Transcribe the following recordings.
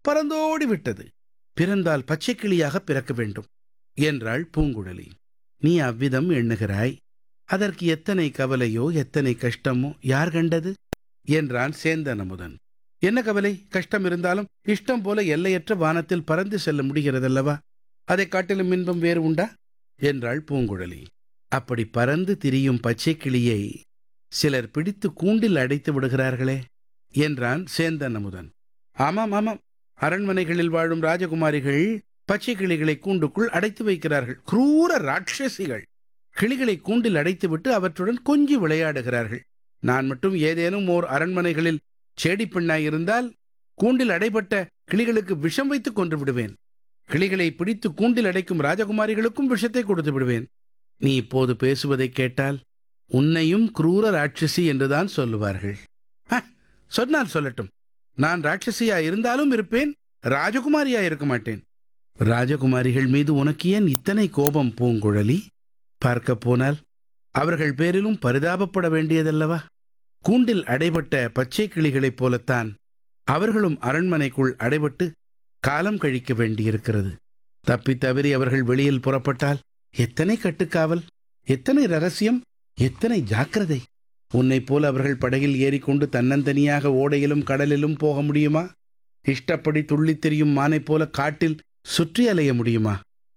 பறந்தோடி விட்டது பிறந்தால் பச்சைக்கிளியாக பிறக்க வேண்டும் என்றாள் பூங்குழலி நீ அவ்விதம் எண்ணுகிறாய் அதற்கு எத்தனை கவலையோ எத்தனை கஷ்டமோ யார் கண்டது என்றான் சேந்தன் அமுதன் என்ன கவலை கஷ்டம் இருந்தாலும் இஷ்டம் போல எல்லையற்ற வானத்தில் பறந்து செல்ல முடிகிறதல்லவா அதைக் காட்டிலும் இன்பம் வேறு உண்டா என்றாள் பூங்குழலி அப்படி பறந்து திரியும் பச்சைக் கிளியை சிலர் பிடித்து கூண்டில் அடைத்து விடுகிறார்களே என்றான் சேந்தன் அமுதன் ஆமாம் ஆமாம் அரண்மனைகளில் வாழும் ராஜகுமாரிகள் பச்சை கிளிகளை கூண்டுக்குள் அடைத்து வைக்கிறார்கள் குரூர ராட்சசிகள் கிளிகளை கூண்டில் அடைத்துவிட்டு அவற்றுடன் கொஞ்சி விளையாடுகிறார்கள் நான் மட்டும் ஏதேனும் ஓர் அரண்மனைகளில் சேடிப் பெண்ணாய் இருந்தால் கூண்டில் அடைபட்ட கிளிகளுக்கு விஷம் வைத்து கொன்று விடுவேன் கிளிகளை பிடித்து கூண்டில் அடைக்கும் ராஜகுமாரிகளுக்கும் விஷத்தை கொடுத்து விடுவேன் நீ இப்போது பேசுவதைக் கேட்டால் உன்னையும் குரூர ராட்சசி என்றுதான் சொல்லுவார்கள் "ஹ, சொன்னால் சொல்லட்டும் நான் ராட்சசியா இருந்தாலும் இருப்பேன் ராஜகுமாரியா இருக்க மாட்டேன் ராஜகுமாரிகள் மீது உனக்கு ஏன் இத்தனை கோபம் பூங்குழலி பார்க்கப் போனால் அவர்கள் பேரிலும் பரிதாபப்பட வேண்டியதல்லவா கூண்டில் அடைபட்ட பச்சை கிளிகளைப் போலத்தான் அவர்களும் அரண்மனைக்குள் அடைபட்டு காலம் கழிக்க வேண்டியிருக்கிறது தப்பித் தவறி அவர்கள் வெளியில் புறப்பட்டால் எத்தனை கட்டுக்காவல் எத்தனை ரகசியம் எத்தனை ஜாக்கிரதை உன்னைப் போல அவர்கள் படகில் ஏறிக்கொண்டு தன்னந்தனியாக ஓடையிலும் கடலிலும் போக முடியுமா இஷ்டப்படி துள்ளித் திரியும் மானைப் போல காட்டில் சுற்றி அலைய முடியுமா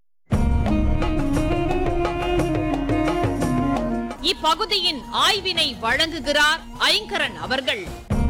இப்பகுதியின் ஆய்வினை வழங்குகிறார் ஐங்கரன் அவர்கள்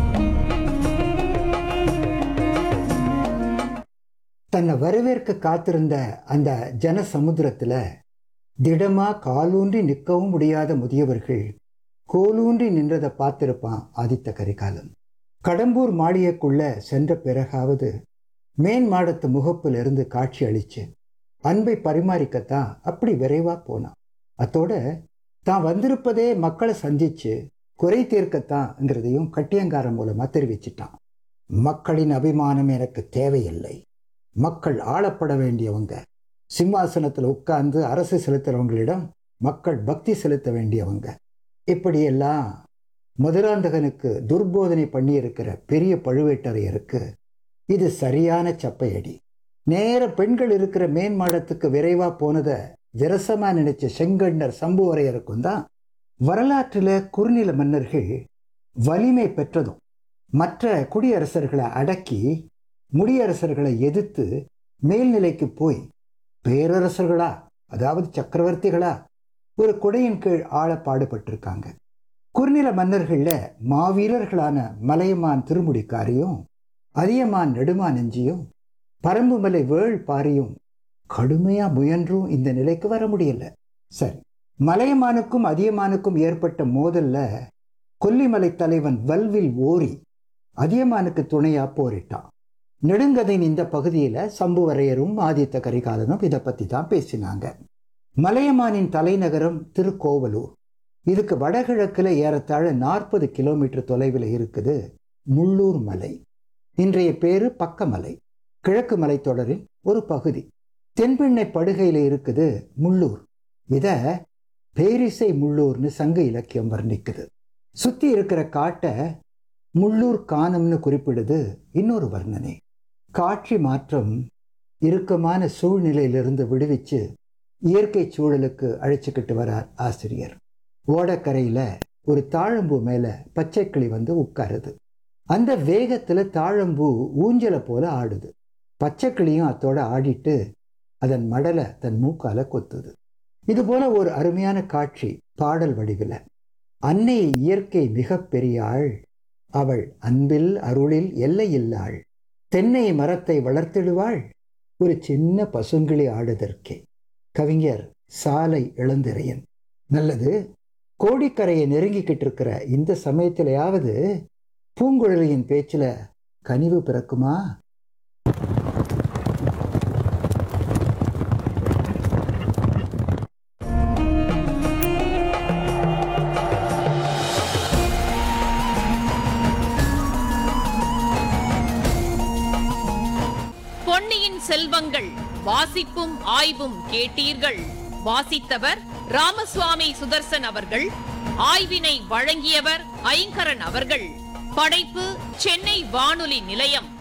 தன்னை வரவேற்க காத்திருந்த அந்த ஜன சமுத்திரத்துல திடமா காலூன்றி நிற்கவும் முடியாத முதியவர்கள் கோலூன்றி நின்றதை பார்த்திருப்பான் ஆதித்த கரிகாலன் கடம்பூர் மாளிகைக்குள்ள சென்ற பிறகாவது மேன் மாடத்து முகப்பில் இருந்து காட்சி அளிச்சு அன்பை பரிமாறிக்கத்தான் அப்படி விரைவா போனான் அத்தோட தான் வந்திருப்பதே மக்களை சந்திச்சு குறை தீர்க்கத்தான்ங்கிறதையும் கட்டியங்காரன் மூலமா தெரிவிச்சிட்டான் மக்களின் அபிமானம் எனக்கு தேவையில்லை மக்கள் ஆளப்பட வேண்டியவங்க சிம்மாசனத்தில் உட்கார்ந்து அரசு செலுத்துறவங்களிடம் மக்கள் பக்தி செலுத்த வேண்டியவங்க இப்படியெல்லாம் மதுராந்தகனுக்கு துர்போதனை பண்ணியிருக்கிற பெரிய பழுவேட்டரையருக்கு இது சரியான சப்பையடி நேர பெண்கள் இருக்கிற மேன்மாடத்துக்கு விரைவா போனதை விரசமா நினைச்ச செங்கண்ணர் சம்புவரையருக்கும் தான் வரலாற்றில் குறுநில மன்னர்கள் வலிமை பெற்றதும் மற்ற குடியரசர்களை அடக்கி முடியரசர்களை எதிர்த்து மேல்நிலைக்கு போய் பேரரசர்களா அதாவது சக்கரவர்த்திகளா ஒரு கொடையின் கீழ் ஆள பாடுபட்டிருக்காங்க குறுநில மன்னர்கள்ல மாவீரர்களான மலையமான் திருமுடிக்காரியும் அதியமான் நெடுமானெஞ்சியும் பரம்புமலை வேள் பாரியும் கடுமையா முயன்றும் இந்த நிலைக்கு வர முடியல சரி மலையமானுக்கும் அதியமானுக்கும் ஏற்பட்ட மோதல்ல கொல்லிமலை தலைவன் வல்வில் ஓரி அதியமானுக்கு துணையா போரிட்டான் நெடுங்கதையின் இந்த பகுதியில சம்புவரையரும் ஆதித்த கரிகாலனும் இதை பத்தி தான் பேசினாங்க மலையமானின் தலைநகரம் திருக்கோவலூர் இதுக்கு வடகிழக்குல ஏறத்தாழ நாற்பது கிலோமீட்டர் தொலைவில் இருக்குது முள்ளூர் மலை இன்றைய பேரு பக்கமலை கிழக்கு மலைத்தொடரின் ஒரு பகுதி தென்பெண்ணை படுகையில் இருக்குது முள்ளூர் இத பேரிசை முள்ளூர்னு சங்க இலக்கியம் வர்ணிக்குது சுத்தி இருக்கிற காட்டை முள்ளூர் காணம்னு குறிப்பிடுது இன்னொரு வர்ணனை காட்சி மாற்றம் இறுக்கமான சூழ்நிலையிலிருந்து விடுவிச்சு இயற்கை சூழலுக்கு அழைச்சிக்கிட்டு வரார் ஆசிரியர் ஓடக்கரையில ஒரு தாழம்பூ மேல பச்சைக்கிளி வந்து உட்காருது அந்த வேகத்துல தாழம்பூ ஊஞ்சலை போல ஆடுது பச்சைக்கிளியும் அத்தோட ஆடிட்டு அதன் மடலை தன் மூக்கால கொத்துது இது போல ஒரு அருமையான காட்சி பாடல் வடிவில் அன்னை இயற்கை மிக பெரியாள் அவள் அன்பில் அருளில் எல்லையில்லாள் தென்னை மரத்தை வளர்த்திடுவாள் ஒரு சின்ன பசுங்கிளி ஆடுதற்கே கவிஞர் சாலை இளந்திரையன் நல்லது கோடிக்கரையை நெருங்கிக்கிட்டு இருக்கிற இந்த சமயத்திலேயாவது பூங்குழலியின் பேச்சுல கனிவு பிறக்குமா பொன்னியின் செல்வங்கள் வாசிப்பும் ஆய்வும் கேட்டீர்கள் வாசித்தவர் ராமசுவாமி சுதர்சன் அவர்கள் ஆய்வினை வழங்கியவர் ஐங்கரன் அவர்கள் படைப்பு சென்னை வானொலி நிலையம்